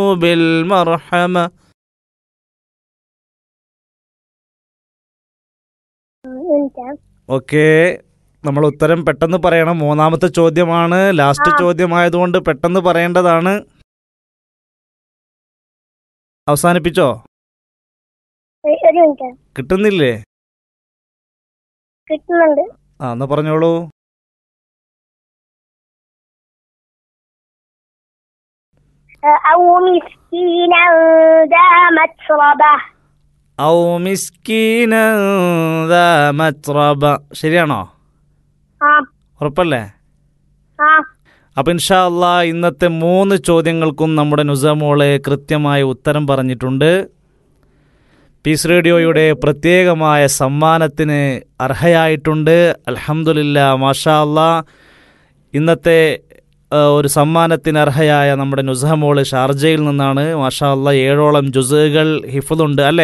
بالمرحمة انت okay നമ്മൾ ഉത്തരം പെട്ടെന്ന് പറയണം മൂന്നാമത്തെ ചോദ്യമാണ് ലാസ്റ്റ് ആ. ചോദ്യമായതുകൊണ്ട് പെട്ടെന്ന് പറയേണ്ടതാണ് അവസാനിപ്പിച്ചോ ഒരു മിനിറ്റ് കിട്ടുന്നില്ലേ കിട്ടുന്നുണ്ട് ആ എന്നാ പറഞ്ഞോളൂ أو مسكينا ذا متربة ഔ മിസ്കീന ദാ മത്രബ ശരിയാണോ ആ ഉറപ്പല്ലേ ആ അപ്പം ഇൻഷാ അള്ളാ ഇന്നത്തെ മൂന്ന് ചോദ്യങ്ങൾക്കും നമ്മുടെ നുസമോളെ കൃത്യമായ ഉത്തരം പറഞ്ഞിട്ടുണ്ട് പീസ് റേഡിയോയുടെ പ്രത്യേകമായ സമ്മാനത്തിന് അർഹയായിട്ടുണ്ട് അൽഹംദുലില്ല മാഷാ അള്ളാ ഇന്നത്തെ ആ, ഒരു സമ്മാനത്തിന് അർഹയായ നമ്മുടെ നുസഹമോള് ഷാർജയിൽ നിന്നാണ് മാഷാ അള്ളാ ഏഴോളം ജുസുകൾ ഹിഫുദുണ്ട് അല്ലേ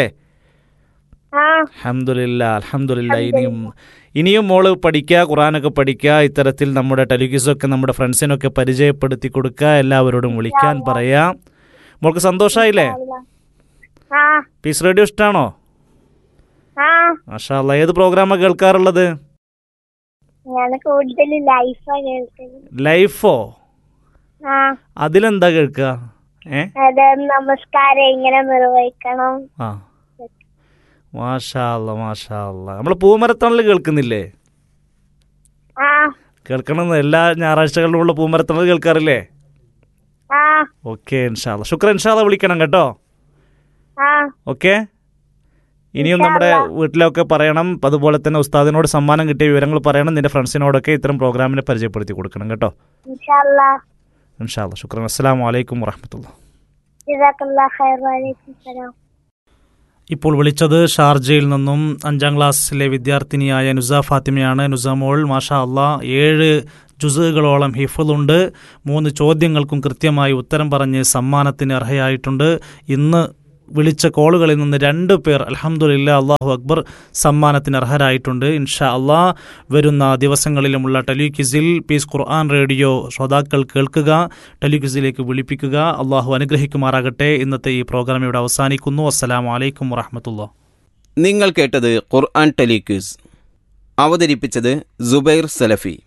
ആ അൽഹംദുലില്ല അൽഹംദുലില്ല ഇനിയും ഇനിയും മോള് പഠിക്കുക ഖുറാനൊക്കെ പഠിക്കുക ഇത്തരത്തിൽ നമ്മുടെ ടെലിവിസൊക്കെ നമ്മുടെ ഫ്രണ്ട്സിനൊക്കെ പരിചയപ്പെടുത്തി കൊടുക്കുക എല്ലാവരോടും വിളിക്കാൻ പറയാ മോൾക്ക് സന്തോഷമായില്ലേ ആ പീസ് റേഡിയോ ഇഷ്ടമാണോ ആ മാഷാ അല്ലാ ഏത് പ്രോഗ്രാമാണ് കേൾക്കാറുള്ളത് ഞാൻ കൂടുതൽ ലൈഫാ കേൾക്കുന്നത് ലൈഫോ ആ അതിലെന്താ കേൾക്കുക ഏ അത് നമസ്കാരം എങ്ങനെ നിർവഹിക്കണം ആ മാഷാ അല്ലാ മാഷാ അല്ലാ നമ്മൾ പൂമരത്തണൽ കേൾക്കുന്നില്ലേ ആ കേൾക്കണം എല്ലാ ഞായറാഴ്ചകളിലുമുള്ള പൂമരത്തണൽ കേൾക്കാറില്ലേ ആ ഓക്കെ ഇൻഷാല്ല ശുക്ര ഇൻഷാല്ല വിളിക്കണം കേട്ടോ ആ ഓക്കെ ഇനിയും നമ്മുടെ വീട്ടിലൊക്കെ പറയണം അതുപോലെ തന്നെ ഉസ്താദിനോട് സമ്മാനം കിട്ടിയ വിവരങ്ങൾ പറയണം നിന്റെ ഫ്രണ്ട്സിനോടൊക്കെ ഇത്തരം പ്രോഗ്രാമിനെ പരിചയപ്പെടുത്തി കൊടുക്കണം കേട്ടോ ഇൻഷാല്ലാ ഇൻഷാല്ല ശുക്രൻ അസ്സാം വലൈക്കും വറഹമത്തുള്ള ജസാക്കല്ലാ ഖൈർ വലൈക്കും സലാം ഇപ്പോൾ വിളിച്ചത് ഷാർജയിൽ നിന്നും അഞ്ചാം ക്ലാസ്സിലെ വിദ്യാർത്ഥിനിയായ നുസ ഫാത്തിമയാണ് നുസ മോൾ മാഷാ അള്ളാ ഏഴ് ജുസുകളോളം ഹിഫുണ്ട് മൂന്ന് ചോദ്യങ്ങൾക്കും കൃത്യമായി ഉത്തരം പറഞ്ഞ് സമ്മാനത്തിന് അർഹയായിട്ടുണ്ട് ഇന്ന് വിളിച്ച കോളുകളിൽ നിന്ന് രണ്ട് പേർ അലഹമുല്ല അള്ളാഹു അക്ബർ സമ്മാനത്തിന് അർഹരായിട്ടുണ്ട് ഇൻഷാ അള്ളാ വരുന്ന ദിവസങ്ങളിലുമുള്ള ടെലിക്വിസിൽ പീസ് ഖുർആൻ റേഡിയോ ശ്രോതാക്കൾ കേൾക്കുക ടെലിക്വിസിലേക്ക് വിളിപ്പിക്കുക അള്ളാഹു അനുഗ്രഹിക്കുമാറാകട്ടെ ഇന്നത്തെ ഈ പ്രോഗ്രാം ഇവിടെ അവസാനിക്കുന്നു അസ്സലാമു അലൈക്കും വറഹമത്തുള്ള നിങ്ങൾ കേട്ടത് ഖുർആൻ ടെലിക്യൂസ് അവതരിപ്പിച്ചത് സുബൈർ സലഫി